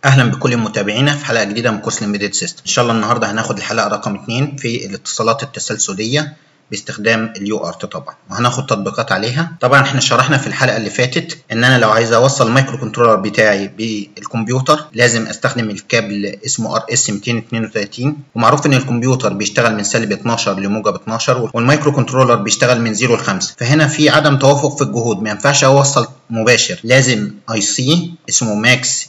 اهلا بكل متابعينا في حلقه جديده من كورس الامبيدد سيستم ان شاء الله النهارده هناخد الحلقه رقم 2 في الاتصالات التسلسليه باستخدام اليو ارت طبعا وهناخد تطبيقات عليها طبعا احنا شرحنا في الحلقه اللي فاتت ان انا لو عايز اوصل المايكرو كنترولر بتاعي بالكمبيوتر لازم استخدم الكابل اسمه ار اس 232 ومعروف ان الكمبيوتر بيشتغل من سالب 12 لموجب 12 والمايكرو كنترولر بيشتغل من 0 ل 5 فهنا في عدم توافق في الجهود ما ينفعش اوصل مباشر لازم اي سي اسمه ماكس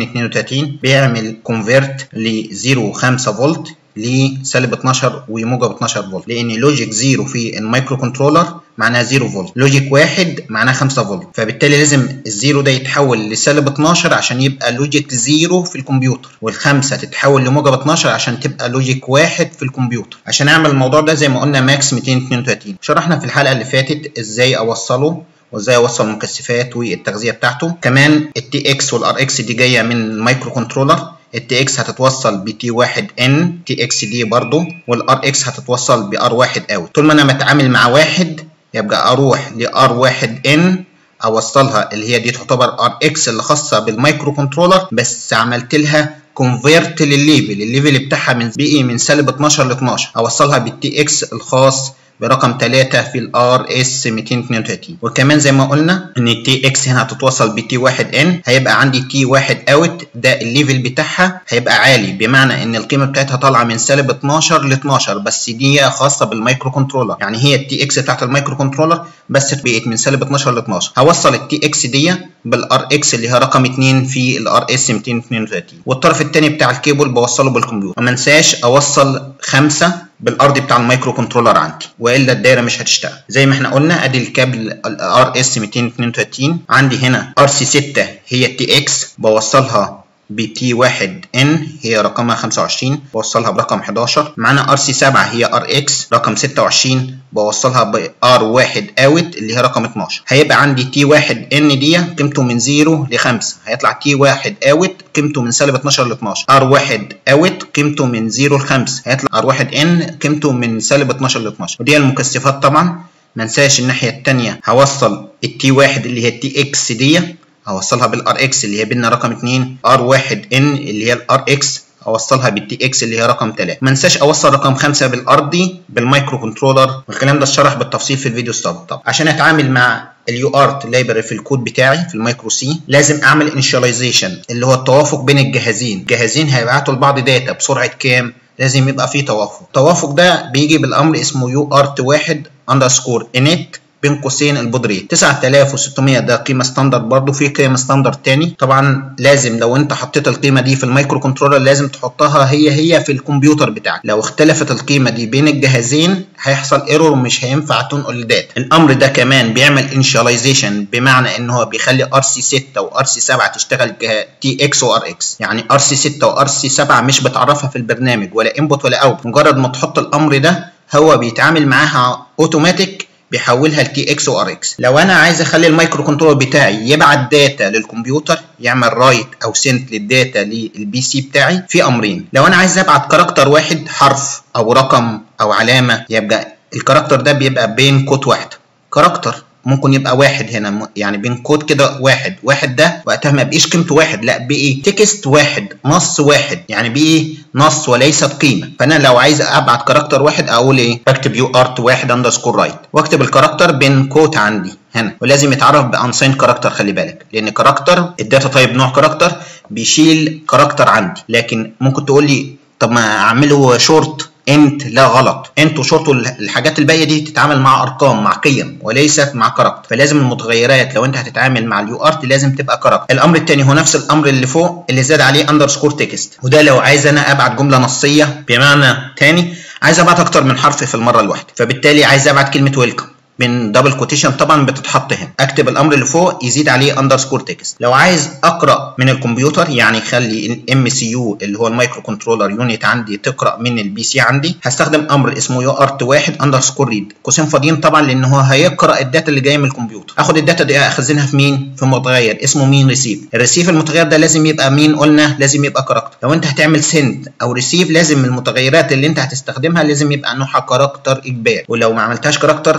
232 بيعمل كونفيرت ل 0.5 فولت لسالب 12 وموجب 12 فولت لان لوجيك 0 في المايكرو كنترولر معناها 0 فولت لوجيك 1 معناها 5 فولت فبالتالي لازم الزيرو ده يتحول لسالب 12 عشان يبقى لوجيك 0 في الكمبيوتر والخمسه تتحول لموجب 12 عشان تبقى لوجيك 1 في الكمبيوتر عشان اعمل الموضوع ده زي ما قلنا ماكس 232 شرحنا في الحلقه اللي فاتت ازاي اوصله وازاي اوصل المكثفات والتغذيه بتاعته كمان التي اكس والار اكس دي جايه من المايكرو كنترولر التي اكس هتتوصل بتي 1 ان تي اكس دي برضو والار اكس هتتوصل بار 1 اوت طول ما انا بتعامل مع واحد يبقى اروح لار 1 ان اوصلها اللي هي دي تعتبر ار اكس اللي خاصه بالمايكرو كنترولر بس عملت لها كونفيرت للليفل الليفل بتاعها من بقي من سالب 12 ل 12 اوصلها بالتي اكس الخاص برقم 3 في الار اس 232 وكمان زي ما قلنا ان التي اكس هنا هتتوصل بتي 1 ان هيبقى عندي تي 1 اوت ده الليفل بتاعها هيبقى عالي بمعنى ان القيمه بتاعتها طالعه من سالب 12 ل 12 بس دي خاصه بالمايكرو كنترولر يعني هي التي اكس بتاعت المايكرو كنترولر بس بقت من سالب 12 ل 12 هوصل التي اكس دي بالار اكس اللي هي رقم 2 في الار اس 232 والطرف الثاني بتاع الكيبل بوصله بالكمبيوتر وما انساش اوصل 5 بالارض بتاع المايكرو كنترولر عندي والا الدايره مش هتشتغل زي ما احنا قلنا ادي الكابل الار اس 232 عندي هنا ار سي 6 هي التي اكس بوصلها بتي 1 ان هي رقمها 25 بوصلها برقم 11 معانا ار سي 7 هي ار اكس رقم 26 بوصلها بار 1 اوت اللي هي رقم 12 هيبقى عندي تي 1 ان دي قيمته من 0 ل 5 هيطلع تي 1 اوت قيمته من سالب 12 ل 12 ار 1 اوت قيمته من 0 ل 5 هيطلع ار 1 ان قيمته من سالب 12 ل 12 ودي المكثفات طبعا ما انساش الناحيه الثانيه هوصل التي 1 اللي هي التي اكس دي هوصلها بالار اكس اللي هي بينا رقم 2 ار 1 ان اللي هي الار اكس اوصلها بالتي اكس اللي هي رقم 3 ما انساش اوصل رقم 5 بالارضي بالمايكرو كنترولر والكلام ده اتشرح بالتفصيل في الفيديو ستاب طبعا عشان اتعامل مع اليو ارت لايبرري في الكود بتاعي في المايكرو سي لازم اعمل انيشاليزيشن اللي هو التوافق بين الجهازين الجهازين هيبعتوا لبعض داتا بسرعه كام لازم يبقى في توافق التوافق ده بيجي بالامر اسمه يو ارت 1 اندرسكور انيت بين قوسين البودريت 9600 ده قيمه ستاندرد برضو في قيم ستاندرد تاني طبعا لازم لو انت حطيت القيمه دي في المايكرو كنترولر لازم تحطها هي هي في الكمبيوتر بتاعك لو اختلفت القيمه دي بين الجهازين هيحصل ايرور ومش هينفع تنقل داتا الامر ده كمان بيعمل انشاليزيشن بمعنى ان هو بيخلي ار سي 6 وار سي 7 تشتغل تي اكس وار اكس يعني ار سي 6 وار سي 7 مش بتعرفها في البرنامج ولا انبوت ولا اوت مجرد ما تحط الامر ده هو بيتعامل معاها اوتوماتيك بيحولها لتي اكس وار اكس لو انا عايز اخلي المايكرو كنترول بتاعي يبعت داتا للكمبيوتر يعمل رايت او سنت للداتا للبي سي بتاعي في امرين لو انا عايز ابعت كاركتر واحد حرف او رقم او علامه يبقى الكاركتر ده بيبقى بين كوت واحده كاركتر ممكن يبقى واحد هنا يعني بين كود كده واحد واحد ده وقتها ما بقيش قيمته واحد لا بقي تكست واحد نص واحد يعني بقي نص وليست قيمه فانا لو عايز ابعت كاركتر واحد اقول ايه بكتب يو ارت واحد اندرسكور رايت واكتب الكاركتر بين كوت عندي هنا ولازم يتعرف بانساين كاركتر خلي بالك لان كاركتر الداتا تايب نوع كاركتر بيشيل كاركتر عندي لكن ممكن تقول لي طب ما اعمله شورت انت لا غلط انت وشرط الحاجات الباقيه دي تتعامل مع ارقام مع قيم وليست مع كاركتر فلازم المتغيرات لو انت هتتعامل مع اليو ارت لازم تبقى كاركتر الامر الثاني هو نفس الامر اللي فوق اللي زاد عليه اندرسكور تكست وده لو عايز انا ابعت جمله نصيه بمعنى ثاني عايز ابعت اكتر من حرف في المره الواحده فبالتالي عايز ابعت كلمه ويلكم من دبل كوتيشن طبعا بتتحط هنا اكتب الامر اللي فوق يزيد عليه اندرسكور تكست لو عايز اقرا من الكمبيوتر يعني يخلي الام سي يو اللي هو المايكرو كنترولر يونت عندي تقرا من البي سي عندي هستخدم امر اسمه يو ارت واحد اندرسكور ريد قوسين فاضيين طبعا لان هو هيقرا الداتا اللي جايه من الكمبيوتر اخد الداتا دي اخزنها في مين في متغير اسمه مين ريسيف الريسيف المتغير ده لازم يبقى مين قلنا لازم يبقى كاركتر لو انت هتعمل سند او ريسيف لازم المتغيرات اللي انت هتستخدمها لازم يبقى نوعها كاركتر اجباري ولو ما عملتهاش كاركتر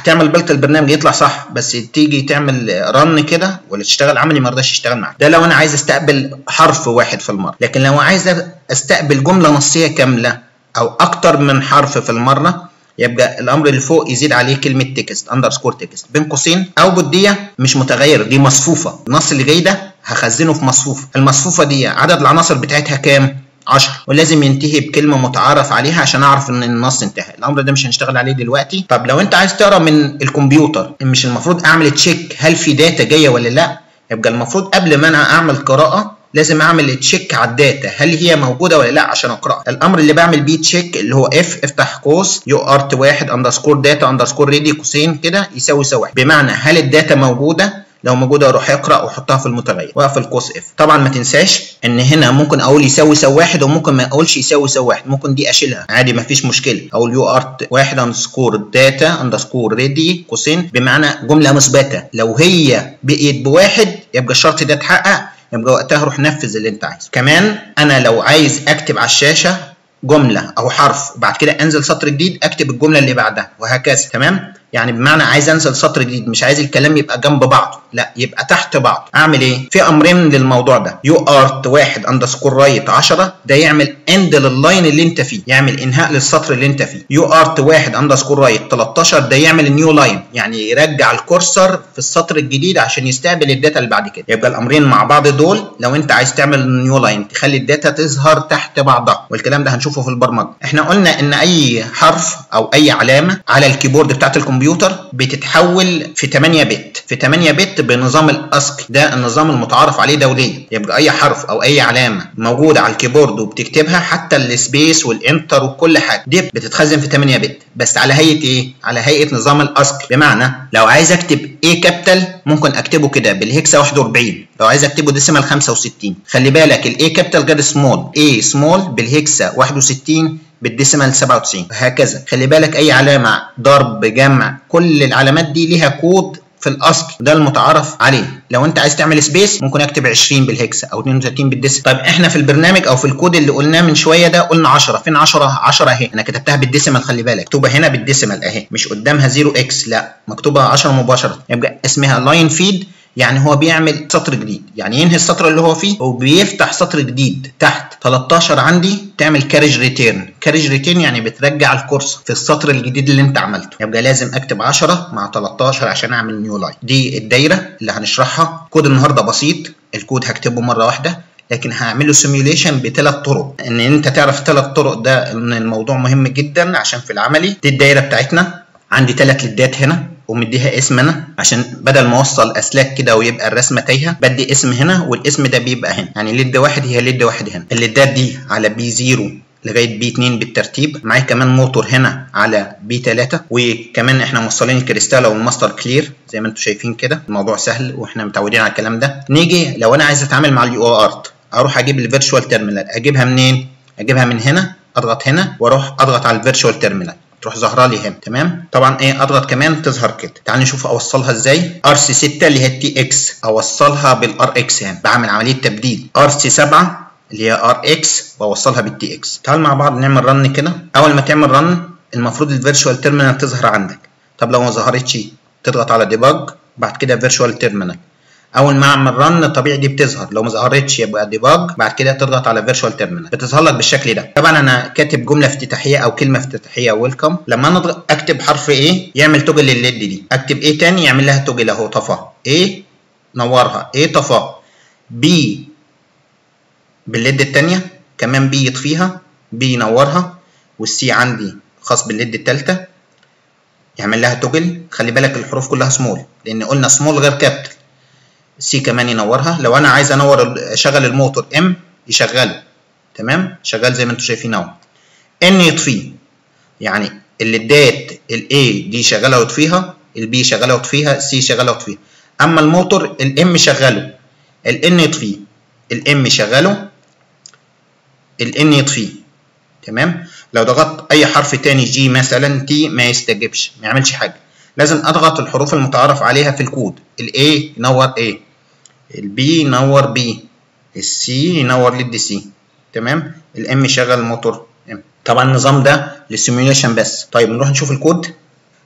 هتعمل بلت البرنامج يطلع صح بس تيجي تعمل رن كده ولا تشتغل عملي ما رضاش يشتغل معاك ده لو انا عايز استقبل حرف واحد في المره لكن لو عايز استقبل جمله نصيه كامله او اكتر من حرف في المره يبقى الامر اللي فوق يزيد عليه كلمه تكست اندرسكور تكست بين قوسين اوتبوت دي مش متغير دي مصفوفه النص اللي جاي ده هخزنه في مصفوفه المصفوفه دي عدد العناصر بتاعتها كام 10 ولازم ينتهي بكلمه متعارف عليها عشان اعرف ان النص انتهى الامر ده مش هنشتغل عليه دلوقتي طب لو انت عايز تقرا من الكمبيوتر مش المفروض اعمل تشيك هل في داتا جايه ولا لا يبقى المفروض قبل ما انا اعمل قراءه لازم اعمل تشيك على الداتا هل هي موجوده ولا لا عشان اقراها الامر اللي بعمل بيه تشيك اللي هو اف افتح قوس يو ارت واحد اندرسكور داتا اندرسكور ريدي قوسين كده يساوي يساوي بمعنى هل الداتا موجوده لو موجوده اروح اقرا واحطها في المتغير واقفل قوس اف طبعا ما تنساش ان هنا ممكن اقول يساوي يساوي واحد وممكن ما اقولش يساوي يساوي واحد ممكن دي اشيلها عادي ما فيش مشكله اقول يو ارت واحد اندرسكور داتا اندرسكور ريدي قوسين بمعنى جمله مثبته لو هي بقيت بواحد يبقى الشرط ده اتحقق يبقى وقتها روح نفذ اللي انت عايزه كمان انا لو عايز اكتب على الشاشه جمله او حرف وبعد كده انزل سطر جديد اكتب الجمله اللي بعدها وهكذا تمام يعني بمعنى عايز انزل سطر جديد مش عايز الكلام يبقى جنب بعضه لا يبقى تحت بعض اعمل ايه في امرين للموضوع ده يو ارت واحد اندرسكور رايت 10 ده يعمل اند لللاين اللي انت فيه يعمل انهاء للسطر اللي انت فيه يو ارت واحد اندرسكور رايت 13 ده يعمل نيو لاين يعني يرجع الكورسر في السطر الجديد عشان يستقبل الداتا اللي بعد كده يبقى الامرين مع بعض دول لو انت عايز تعمل نيو لاين تخلي الداتا تظهر تحت بعضها والكلام ده هنشوفه في البرمجه احنا قلنا ان اي حرف او اي علامه على الكيبورد بتاعت الكمبيوتر بتتحول في 8 بت في 8 بت بنظام الاسكي ده النظام المتعارف عليه دوليا يبقى اي حرف او اي علامه موجوده على الكيبورد وبتكتبها حتى السبيس والانتر وكل حاجه دي بتتخزن في 8 بت بس على هيئه ايه على هيئه نظام الاسكي بمعنى لو عايز اكتب ايه كابيتال ممكن اكتبه كده بالهكسا 41 لو عايز اكتبه ديسيمال 65 خلي بالك الاي كابيتال جاد سمول اي سمول بالهكسا 61 بالديسيمال 97 هكذا خلي بالك اي علامه ضرب جمع كل العلامات دي ليها كود في الاسك ده المتعارف عليه لو انت عايز تعمل سبيس ممكن اكتب 20 بالهكسا او 32 بالديسيمال طيب احنا في البرنامج او في الكود اللي قلناه من شويه ده قلنا 10 فين 10 10 اهي انا كتبتها بالديسيمال خلي بالك مكتوبه هنا بالديسيمال اهي مش قدامها 0 اكس لا مكتوبه 10 مباشره يبقى اسمها لاين فيد يعني هو بيعمل سطر جديد يعني ينهي السطر اللي هو فيه وبيفتح سطر جديد تحت 13 عندي تعمل كارج ريتيرن كارج ريتيرن يعني بترجع الكورس في السطر الجديد اللي انت عملته يبقى لازم اكتب 10 مع 13 عشان اعمل نيو لاين دي الدايره اللي هنشرحها كود النهارده بسيط الكود هكتبه مره واحده لكن هعمل له سيميوليشن بثلاث طرق ان انت تعرف ثلاث طرق ده ان الموضوع مهم جدا عشان في العملي دي الدايره بتاعتنا عندي ثلاث ليدات هنا ومديها اسم انا عشان بدل ما اوصل اسلاك كده ويبقى الرسمه تايهه بدي اسم هنا والاسم ده بيبقى هنا يعني ليد واحد هي ليد واحد هنا الليدات دي على بي 0 لغايه بي 2 بالترتيب معايا كمان موتور هنا على بي 3 وكمان احنا موصلين الكريستاله والماستر كلير زي ما انتم شايفين كده الموضوع سهل واحنا متعودين على الكلام ده نيجي لو انا عايز اتعامل مع اليو ارت اروح اجيب الفيرتشوال تيرمينال اجيبها منين اجيبها من هنا اضغط هنا واروح اضغط على الفيرتشوال تيرمينال تروح ظاهره لي هنا تمام طبعا ايه اضغط كمان تظهر كده تعال نشوف اوصلها ازاي ار سي 6 اللي هي التي اكس اوصلها بالار اكس هنا بعمل عمليه تبديل ار سي 7 اللي هي ار اكس واوصلها بالتي اكس تعال مع بعض نعمل رن كده اول ما تعمل رن المفروض الفيرتشوال تيرمينال تظهر عندك طب لو ما ظهرتش تضغط على ديباج بعد كده فيرتشوال تيرمينال اول ما اعمل رن طبيعي دي بتظهر لو ما ظهرتش يبقى ديباج بعد كده تضغط على فيرتشوال تيرمينال بتظهر لك بالشكل ده طبعا انا كاتب جمله افتتاحيه او كلمه افتتاحيه ويلكم لما انا أضغط اكتب حرف ايه يعمل توجل للليد دي اكتب ايه تاني يعمل لها توجل اهو طفى ايه نورها ايه طفى بي بالليد التانية كمان بي يطفيها بي ينورها والسي عندي خاص بالليد التالتة يعمل لها توجل خلي بالك الحروف كلها سمول لان قلنا سمول غير كابيتال سي كمان ينورها لو انا عايز انور اشغل الموتور ام يشغله تمام شغال زي ما انتم شايفين اهو ان يطفيه يعني الليدات الاي دي شغاله ويطفيها البي شغاله ويطفيها السي شغاله ويطفيها اما الموتور الام شغله الان يطفيه الام شغله الان يطفيه تمام لو ضغطت اي حرف تاني جي مثلا تي ما يستجبش ما يعملش حاجه لازم اضغط الحروف المتعارف عليها في الكود الاي ينور A البي ينور B السي ينور ليد سي تمام الام يشغل الموتور ام طبعا النظام ده للسيميوليشن بس طيب نروح نشوف الكود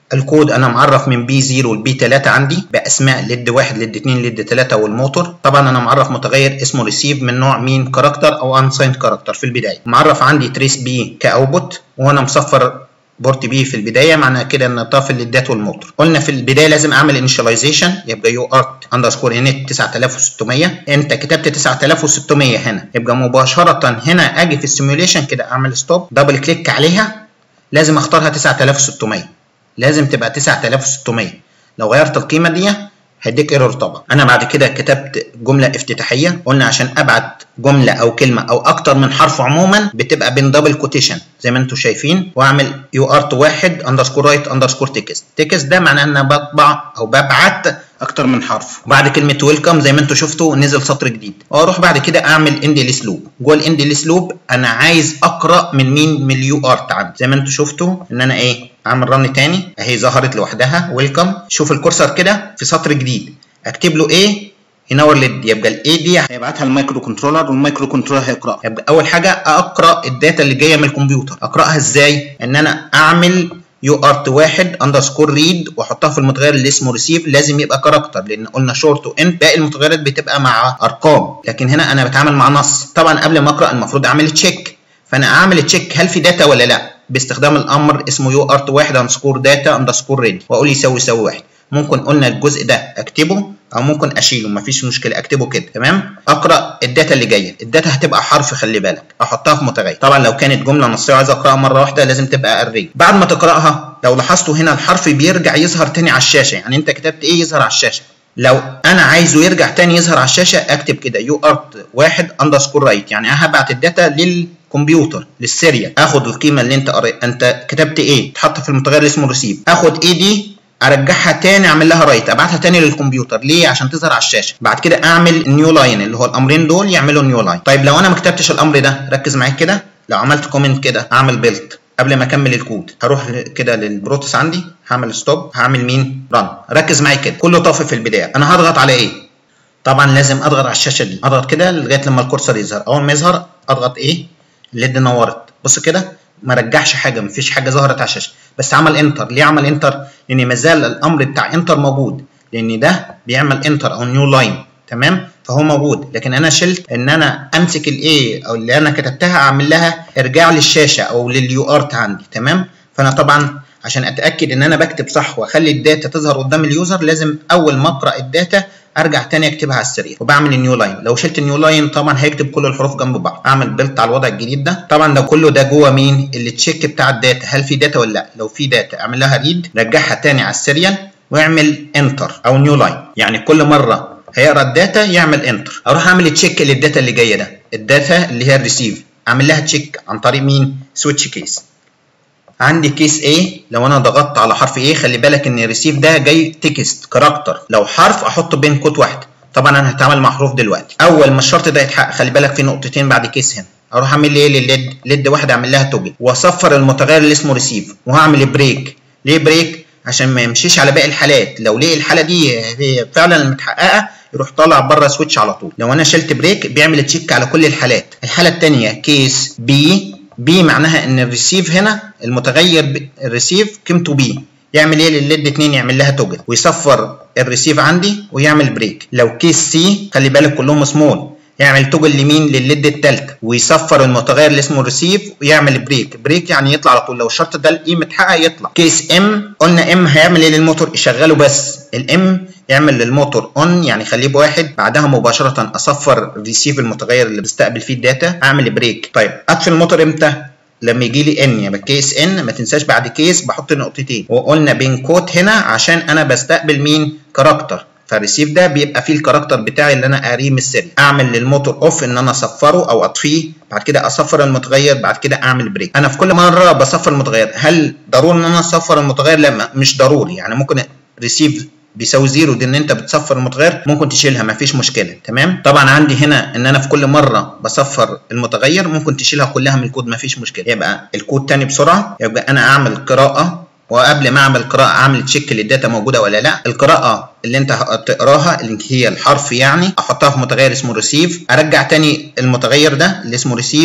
الكود انا معرف من بي 0 لبي 3 عندي باسماء ليد 1 ليد 2 ليد 3 والموتور طبعا انا معرف متغير اسمه ريسيف من نوع مين كاركتر او انسايند كاركتر في البدايه معرف عندي تريس بي كاوتبوت وانا مصفر بورت بي في البدايه معنى كده ان طاف الليدات والموتور قلنا في البدايه لازم اعمل انيشاليزيشن يبقى يو ارت اندرسكور انت 9600 انت كتبت 9600 هنا يبقى مباشره هنا اجي في السيميوليشن كده اعمل ستوب دبل كليك عليها لازم اختارها 9600 لازم تبقى 9600 لو غيرت القيمه دي هيديك ايرور طبعا انا بعد كده كتبت جمله افتتاحيه قلنا عشان ابعت جمله او كلمه او اكتر من حرف عموما بتبقى بين دبل كوتيشن زي ما انتم شايفين واعمل يو ارت واحد اندرسكور رايت اندرسكور تكست تكست ده معناه ان انا بطبع او ببعت اكتر من حرف وبعد كلمه ويلكم زي ما انتم شفتوا نزل سطر جديد واروح بعد كده اعمل اند لسلوب جوه الاند لسلوب انا عايز اقرا من مين من اليو ارت عندي زي ما انتم شفتوا ان انا ايه اعمل رن تاني اهي ظهرت لوحدها ويلكم شوف الكورسر كده في سطر جديد اكتب له ايه ينور ليد يبقى الاي دي هيبعتها المايكرو كنترولر والمايكرو كنترولر هيقراها يبقى اول حاجه اقرا الداتا اللي جايه من الكمبيوتر اقراها ازاي ان انا اعمل يو ارت واحد اندرسكور ريد واحطها في المتغير اللي اسمه ريسيف لازم يبقى كاركتر لان قلنا شورت وانت باقي المتغيرات بتبقى مع ارقام لكن هنا انا بتعامل مع نص طبعا قبل ما اقرا المفروض اعمل تشيك فانا اعمل تشيك هل في داتا ولا لا باستخدام الامر اسمه يو ارت واحد اندرسكور داتا اندرسكور ريد واقول يساوي يساوي واحد ممكن قلنا الجزء ده اكتبه او ممكن اشيله مفيش مشكله اكتبه كده تمام اقرا الداتا اللي جايه الداتا هتبقى حرف خلي بالك احطها في متغير طبعا لو كانت جمله نصيه وعايز اقراها مره واحده لازم تبقى اري بعد ما تقراها لو لاحظتوا هنا الحرف بيرجع يظهر تاني على الشاشه يعني انت كتبت ايه يظهر على الشاشه لو انا عايزه يرجع تاني يظهر على الشاشه اكتب كده يو ارت واحد اندرسكور رايت يعني هبعت الداتا للكمبيوتر للسيريال اخد القيمه اللي انت قريت انت كتبت ايه تحط في المتغير اللي اسمه ريسيف اخد ايه دي ارجعها تاني اعمل لها رايت ابعتها تاني للكمبيوتر ليه عشان تظهر على الشاشه بعد كده اعمل نيو لاين اللي هو الامرين دول يعملوا نيو لاين طيب لو انا ما كتبتش الامر ده ركز معايا كده لو عملت كومنت كده اعمل بيلت قبل ما اكمل الكود هروح كده للبروتس عندي هعمل ستوب هعمل مين ران ركز معايا كده كله طافي في البدايه انا هضغط على ايه طبعا لازم اضغط على الشاشه دي اضغط كده لغايه لما الكورسر يظهر اول ما يظهر اضغط ايه الليد نورت بص كده ما رجعش حاجه مفيش حاجه ظهرت على الشاشه بس عمل انتر ليه عمل انتر لان ما زال الامر بتاع انتر موجود لان ده بيعمل انتر او نيو لاين تمام فهو موجود لكن انا شلت ان انا امسك الايه او اللي انا كتبتها اعمل لها ارجاع للشاشه او لليو ارت عندي تمام فانا طبعا عشان اتاكد ان انا بكتب صح واخلي الداتا تظهر قدام اليوزر لازم اول ما اقرا الداتا ارجع تاني اكتبها على السريع وبعمل النيو لاين لو شلت النيو لاين طبعا هيكتب كل الحروف جنب بعض اعمل بيلت على الوضع الجديد ده طبعا ده كله ده جوه مين اللي تشيك بتاع الداتا هل في داتا ولا لا لو في داتا اعمل لها ريد رجعها تاني على السيريال واعمل انتر او نيو لاين يعني كل مره هيقرا الداتا يعمل انتر اروح اعمل تشيك للداتا اللي جايه ده الداتا اللي هي الريسيف اعمل لها تشيك عن طريق مين سويتش كيس عندي كيس A لو انا ضغطت على حرف A خلي بالك ان الريسيف ده جاي تكست كاركتر لو حرف احطه بين كوت واحده طبعا انا هتعامل مع حروف دلوقتي اول ما الشرط ده يتحقق خلي بالك في نقطتين بعد كيس هنا اروح اعمل ايه للليد ليد واحد اعمل لها توجل واصفر المتغير اللي اسمه ريسيف وهعمل بريك ليه بريك عشان ما يمشيش على باقي الحالات لو لقي الحاله دي هي فعلا متحققه يروح طالع بره سويتش على طول لو انا شلت بريك بيعمل تشيك على كل الحالات الحاله الثانيه كيس بي بي معناها ان الريسيف هنا المتغير الريسيف قيمته بي يعمل ايه للليد 2 يعمل لها توجل ويصفر الريسيف عندي ويعمل بريك لو كيس سي خلي بالك كلهم سمول يعمل توجل لمين للليد الثالثه ويصفر المتغير اللي اسمه ريسيف ويعمل بريك بريك يعني يطلع على طول لو الشرط ده الاي متحقق يطلع كيس ام قلنا ام هيعمل ايه للموتور يشغله بس الام يعمل للموتور اون يعني خليه بواحد بعدها مباشره اصفر الريسيف المتغير اللي بستقبل فيه الداتا اعمل بريك طيب اطفي الموتور امتى لما يجي لي ان يبقى كيس ان ما تنساش بعد كيس بحط نقطتين وقلنا بين كوت هنا عشان انا بستقبل مين كاركتر فالريسيف ده بيبقى فيه الكاركتر بتاعي اللي انا قاريه من السيريال اعمل للموتور اوف ان انا اصفره او اطفيه بعد كده اصفر المتغير بعد كده اعمل بريك انا في كل مره بصفر المتغير هل ضروري ان انا اصفر المتغير لا مش ضروري يعني ممكن ريسيف بيساوي زيرو دي ان انت بتصفر المتغير ممكن تشيلها مفيش مشكله تمام طبعا عندي هنا ان انا في كل مره بصفر المتغير ممكن تشيلها كلها من الكود مفيش مشكله يبقى الكود تاني بسرعه يبقى انا اعمل قراءه وقبل ما اعمل قراءه اعمل تشيك للداتا موجوده ولا لا القراءه اللي انت هتقراها اللي هي الحرف يعني احطها في متغير اسمه ريسيف ارجع تاني المتغير ده اللي اسمه ريسيف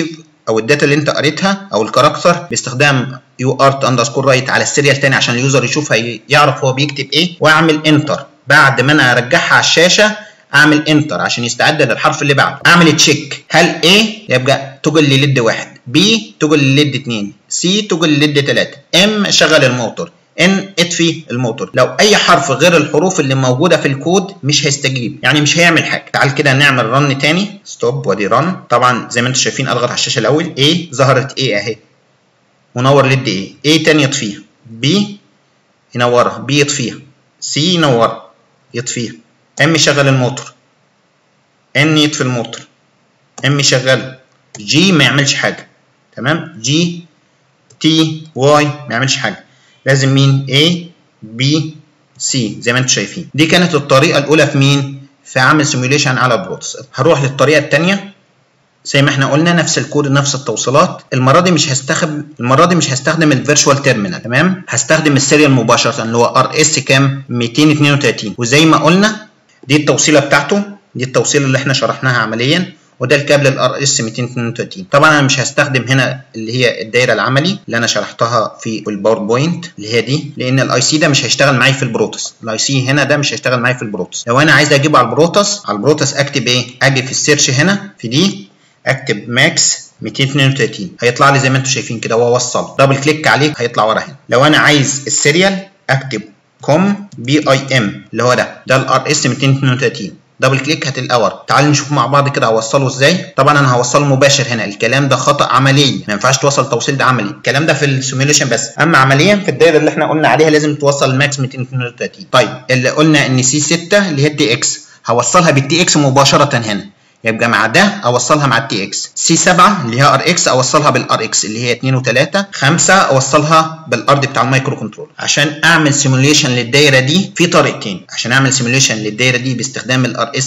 او الداتا اللي انت قريتها او الكاركتر باستخدام يو ارت اندرسكور رايت على السيريال تاني عشان اليوزر يشوفها يعرف هو بيكتب ايه واعمل انتر بعد ما انا ارجعها على الشاشه اعمل انتر عشان يستعد للحرف اللي بعده اعمل تشيك هل A يبقى توجل لليد واحد B توجل لليد اتنين C توجل لليد تلاته M شغل الموتور ان اطفي الموتور لو اي حرف غير الحروف اللي موجوده في الكود مش هيستجيب يعني مش هيعمل حاجه تعال كده نعمل رن تاني ستوب وادي رن طبعا زي ما انتم شايفين اضغط على الشاشه الاول A ظهرت A اهي ونور ليد A A تاني يطفيها B ينورها B يطفيها C ينورها يطفيها ام يشغل الموتور ان يطفي الموتور ام يشغل جي ما يعملش حاجه تمام جي تي واي ما يعملش حاجه لازم مين A B C زي ما انتم شايفين دي كانت الطريقه الاولى في مين في عمل سيميوليشن على بروتوس هروح للطريقه الثانيه زي ما احنا قلنا نفس الكود نفس التوصيلات المره دي مش هستخدم المره دي مش هستخدم الفيرتشوال تيرمينال تمام هستخدم السيريال مباشره اللي هو ار اس كام 232 وزي ما قلنا دي التوصيله بتاعته دي التوصيله اللي احنا شرحناها عمليا وده الكابل الار اس 232 طبعا انا مش هستخدم هنا اللي هي الدايره العملي اللي انا شرحتها في الباوربوينت اللي هي دي لان الاي سي ده مش هيشتغل معايا في البروتوس الاي سي هنا ده مش هيشتغل معايا في البروتوس لو انا عايز اجيبه على البروتوس على البروتوس اكتب ايه اجي في السيرش هنا في دي اكتب ماكس 232 هيطلع لي زي ما انتم شايفين كده هو وصل دبل كليك عليه هيطلع ورا هنا لو انا عايز السيريال اكتب كوم بي اي ام اللي هو ده ده الار اس 232 دبل كليك هتلاقيه ورا تعالوا نشوف مع بعض كده هوصله ازاي طبعا انا هوصله مباشر هنا الكلام ده خطا عمليا ما ينفعش توصل توصيل ده عملي الكلام ده في السيميوليشن بس اما عمليا في الدايره اللي احنا قلنا عليها لازم توصل الماكس 232 طيب اللي قلنا ان سي 6 اللي هي التي اكس هوصلها بالتي اكس مباشره هنا يبقى مع ده اوصلها مع التي اكس سي 7 اللي هي ار اكس اوصلها بالار اكس اللي هي 2 و3 5 اوصلها بالارض بتاع المايكرو كنترول عشان اعمل سيموليشن للدايره دي في طريقتين عشان اعمل سيموليشن للدايره دي باستخدام الار اس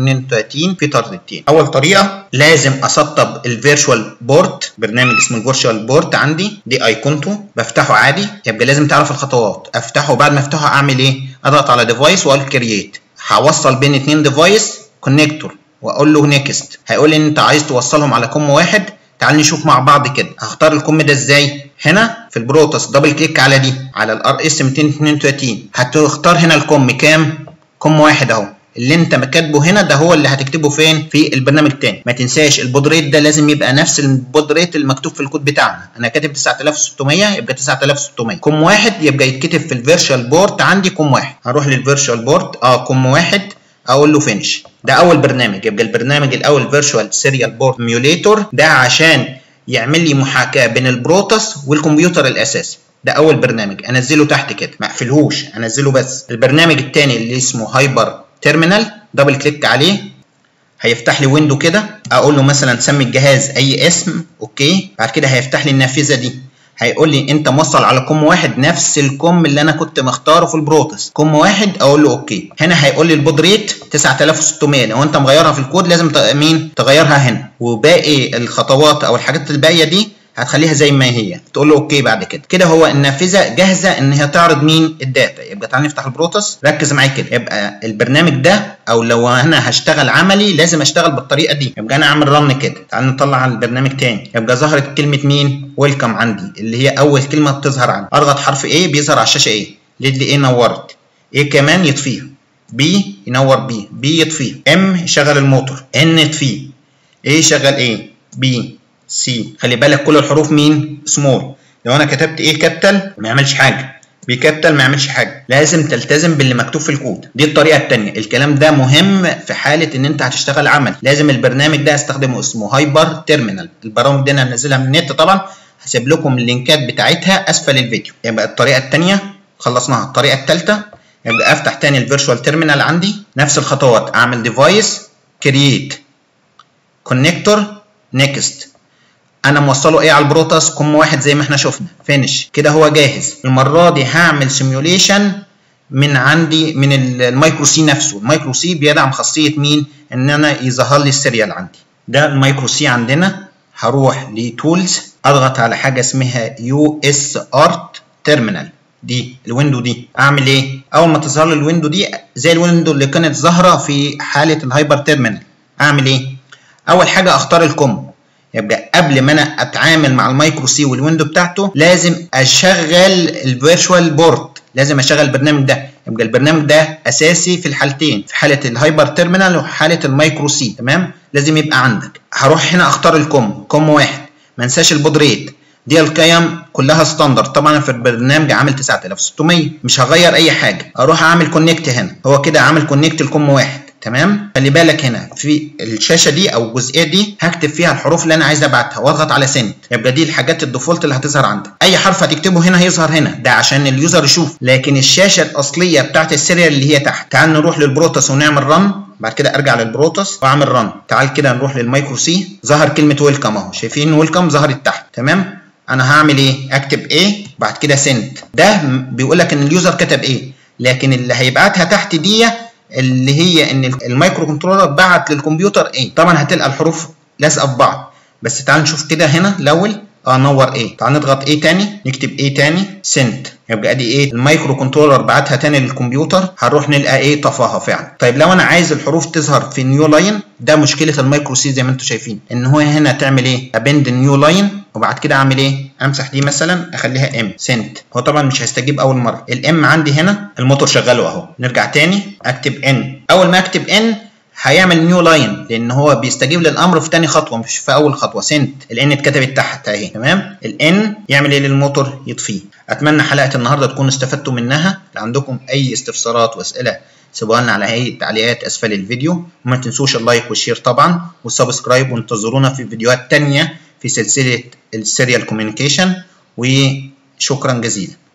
232 في طريقتين اول طريقه لازم اسطب الفيرتشوال بورد برنامج اسمه الفيرتشوال بورد عندي دي ايقونته بفتحه عادي يبقى لازم تعرف الخطوات افتحه بعد ما افتحه اعمل ايه اضغط على ديفايس واقول كرييت هوصل بين اتنين ديفايس كونكتور واقول له نيكست هيقول لي ان انت عايز توصلهم على كوم واحد تعال نشوف مع بعض كده هختار الكوم ده ازاي هنا في البروتوس دبل كليك على دي على الار اس 232 هتختار هنا الكوم كام كوم واحد اهو اللي انت كاتبه هنا ده هو اللي هتكتبه فين في البرنامج التاني ما تنساش البودريت ده لازم يبقى نفس البودريت المكتوب في الكود بتاعنا انا كاتب 9600 يبقى 9600 كوم واحد يبقى يتكتب في الفيرشوال بورد عندي كوم واحد هروح للفيرشوال بورد اه كوم واحد اقول له فينش ده اول برنامج يبقى البرنامج الاول فيرتشوال سيريال بورد ميوليتور ده عشان يعمل لي محاكاه بين البروتوس والكمبيوتر الاساسي ده اول برنامج انزله تحت كده ما اقفلهوش انزله بس البرنامج الثاني اللي اسمه هايبر تيرمينال دبل كليك عليه هيفتح لي ويندو كده اقول له مثلا سمي الجهاز اي اسم اوكي بعد كده هيفتح لي النافذه دي هيقول لي انت موصل على كوم واحد نفس الكوم اللي انا كنت مختاره في البروتوس كوم واحد اقول له اوكي هنا هيقول لي البود ريت 9600 لو انت مغيرها في الكود لازم مين تغيرها هنا وباقي الخطوات او الحاجات الباقيه دي هتخليها زي ما هي تقول له اوكي بعد كده كده هو النافذه جاهزه ان هي تعرض مين الداتا يبقى تعالى نفتح البروتوس ركز معايا كده يبقى البرنامج ده او لو انا هشتغل عملي لازم اشتغل بالطريقه دي يبقى انا اعمل رن كده تعال نطلع البرنامج تاني يبقى ظهرت كلمه مين ويلكم عندي اللي هي اول كلمه بتظهر عندي اضغط حرف ايه بيظهر على الشاشه ايه ليد لي ايه نورت ايه كمان يطفيها بي ينور بي بي يطفيه ام يشغل الموتور ان يطفيه ايه شغل ايه بي سي خلي بالك كل الحروف مين سمول لو انا كتبت ايه كابيتال ما يعملش حاجه بيكابيتال ما يعملش حاجه لازم تلتزم باللي مكتوب في الكود دي الطريقه الثانيه الكلام ده مهم في حاله ان انت هتشتغل عمل لازم البرنامج ده استخدمه اسمه هايبر تيرمينال البرامج دي انا هنزلها من النت طبعا هسيب لكم اللينكات بتاعتها اسفل الفيديو يبقى الطريقه الثانيه خلصناها الطريقه الثالثه يبقى افتح تاني الفيرتشوال تيرمينال عندي نفس الخطوات اعمل ديفايس كرييت كونكتور نيكست انا موصله ايه على البروتوس كوم واحد زي ما احنا شفنا فينش كده هو جاهز المره دي هعمل سيميوليشن من عندي من المايكرو سي نفسه المايكرو سي بيدعم خاصيه مين ان انا يظهر لي السيريال عندي ده المايكرو سي عندنا هروح لتولز اضغط على حاجه اسمها يو اس ارت تيرمينال دي الويندو دي اعمل ايه اول ما تظهر لي الويندو دي زي الويندو اللي كانت ظاهره في حاله الهايبر تيرمينال اعمل ايه اول حاجه اختار الكوم يبقى قبل ما انا اتعامل مع المايكرو سي والويندو بتاعته لازم اشغل الفيرتشوال بورد لازم اشغل البرنامج ده يبقى البرنامج ده اساسي في الحالتين في حاله الهايبر تيرمينال وحاله المايكرو سي تمام لازم يبقى عندك هروح هنا اختار الكوم كوم واحد ما انساش البود ريت دي القيم كلها ستاندرد طبعا في البرنامج عامل 9600 مش هغير اي حاجه اروح اعمل كونكت هنا هو كده عامل كونكت الكوم واحد تمام خلي بالك هنا في الشاشه دي او الجزئيه دي هكتب فيها الحروف اللي انا عايز ابعتها واضغط على سند يبقى دي الحاجات الديفولت اللي هتظهر عندك اي حرف هتكتبه هنا هيظهر هنا ده عشان اليوزر يشوف لكن الشاشه الاصليه بتاعت السيريال اللي هي تحت تعال نروح للبروتوس ونعمل رن بعد كده ارجع للبروتوس واعمل رن تعال كده نروح للمايكرو سي ظهر كلمه ويلكم اهو شايفين ويلكم ظهرت تحت تمام انا هعمل ايه اكتب ايه بعد كده سند ده بيقول لك ان اليوزر كتب ايه لكن اللي هيبعتها تحت دي اللي هي ان المايكرو كنترولر بعت للكمبيوتر ايه طبعا هتلقى الحروف لازقه في بعض بس تعال نشوف كده هنا الاول اه نور ايه تعال نضغط ايه تاني نكتب ايه تاني سنت يبقى ادي ايه المايكرو كنترولر بعتها تاني للكمبيوتر هنروح نلقى ايه طفاها فعلا طيب لو انا عايز الحروف تظهر في نيو لاين ده مشكله المايكرو سي زي ما انتم شايفين ان هو هنا تعمل ايه ابند نيو لاين وبعد كده اعمل ايه امسح دي مثلا اخليها ام سنت هو طبعا مش هيستجيب اول مره الام عندي هنا الموتور شغال اهو نرجع تاني اكتب ان اول ما اكتب ان هيعمل نيو لاين لان هو بيستجيب للامر في تاني خطوه مش في اول خطوه سنت الان اتكتبت تحت اهي تمام الان يعمل ايه للموتور يطفيه اتمنى حلقه النهارده تكونوا استفدتوا منها لو عندكم اي استفسارات واسئله سيبوها لنا على هيئه تعليقات اسفل الفيديو وما تنسوش اللايك والشير طبعا والسبسكرايب وانتظرونا في فيديوهات تانية في سلسله السيريال كوميونيكيشن وشكرا جزيلا